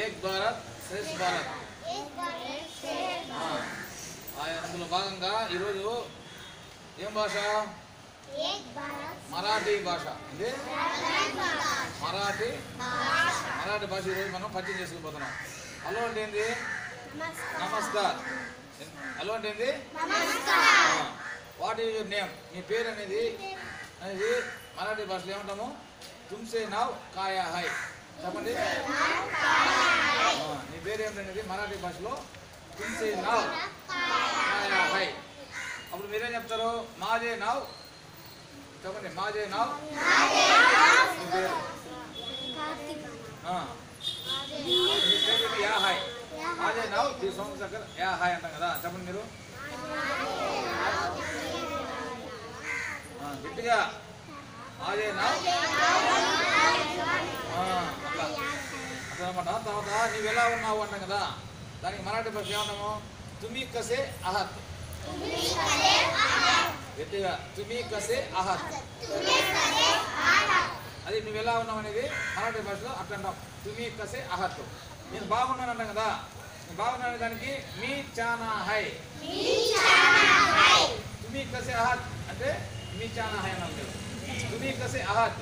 ఏక్ భారత్ శ్రేష్ఠ భారత్ ఆ, ఆ, అందులో భాగంగా ఈరోజు ఏం భాష మరాఠీ భాష ఇది మరాఠీ మరాఠీ భాష ఈరోజు మనం పరిచయం చేసుకుపోతున్నాం హలో అంటే ఏంది నమస్కార్ హలో అంటే ఏంది వాట్ ఈజ్ యువర్ నేమ్ మీ పేరు అనేది అనేది మరాఠీ భాషలో ఏమంటాము తుమ్సే నావ్ కాయా హై చెప్పండి ఆ, నీ పేరు ఏమిటనేది మరాఠీ భాషలో తుమ్సే నావ్ కాయా హై అప్పుడు మీరేం చెప్తారు మాజే నావ్ చెప్పండి మాజే నావ్ మీ పేరు ఆ, మీ పేరు ఏంటి? యా హాయ్ మాజే నావ్ ఈ సోమ చక్కర్ యా హాయ్ అంటాం కదా చెప్పండి మీరు ఆ, గట్టిగా మాజే నావ్ ఆ, అట్లా అట్లా అనమాట తర్వాత నీవు ఎలా ఉన్నావు అంటాం కదా దానికి మరాఠీ భాష ఏమంటాము తుమి కసే అహత్ గట్టిగా తుమి కసే అహత్ అది నువ్వు ఎలా ఉన్నావు అనేది మరాఠీ భాషలో అట్లా అంటాం తుమి కసే అహత్ నేను బాగున్నాను అంటాం కదా నేను బాగున్నాను దానికి మీ చానా హై తుమి కసే అహత్ అంటే మీ చానా హై అన్నాం మీరు తుమి కసే అహత్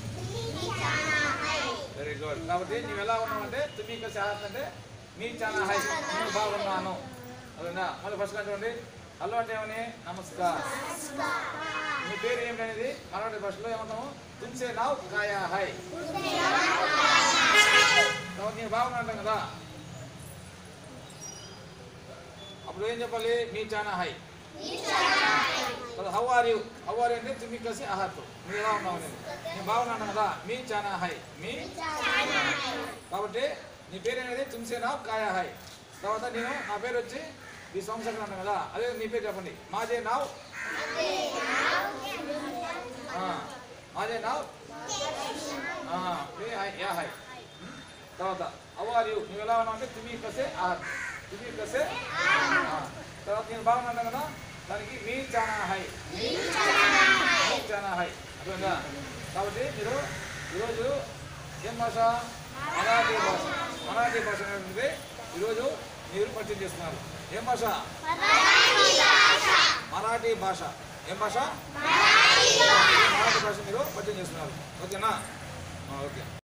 వెరీ గుడ్ కాబట్టి నువ్వు ఎలా ఉన్నావు అంటే తుమి కసే అహత్ అంటే మీ చానా హై నేను బాగున్నాను అదేనా మళ్ళీ ఫస్ట్ చూడండి హలో అంటే ఏమని నమస్కార్ మీ పేరు ఏమిటనేది మరాఠీ భాషలో ఏమంటాము తుమ్సే నావ్ కాయా హై కాబట్టి నేను బాగున్నా అంటాం కదా అప్పుడు ఏం చెప్పాలి మీ చానా hi how are you how are అంటే తుమ్మి కలిసి అహత్ మీరు ఎలా ఉన్నావు అనేది నేను బాగున్నాను కదా మీ చానా హై మీ కాబట్టి నీ పేరు అనేది తుమ్సే నావ్ కాయా హై తర్వాత నేను నా పేరు వచ్చి ఈ సంవత్సరం అంటాను కదా అదే నీ పేరు చెప్పండి మాజే నావ్ ఆ, మాజే నావ్ ఆ, మీ హై యా హై తర్వాత హౌ ఆర్ యూ నువ్వు ఎలా ఉన్నావు అంటే తుమ్మి కసే ఆహత్ తుమ్మి కసే ఆ, తర్వాత నేను బాగున్నాను కదా దానికి మీ చానా హై మీ చానా హై అర్థమైందా కాబట్టి మీరు ఈరోజు ఏం భాష మరాఠీ భాష మరాఠీ భాష అనేది ఈరోజు మీరు పరిచయం చేస్తున్నారు ఏం భాష మరాఠీ భాష ఏం భాష మరాఠీ భాష మీరు పరిచయం చేస్తున్నారు ఓకేనా ఆ, ఓకే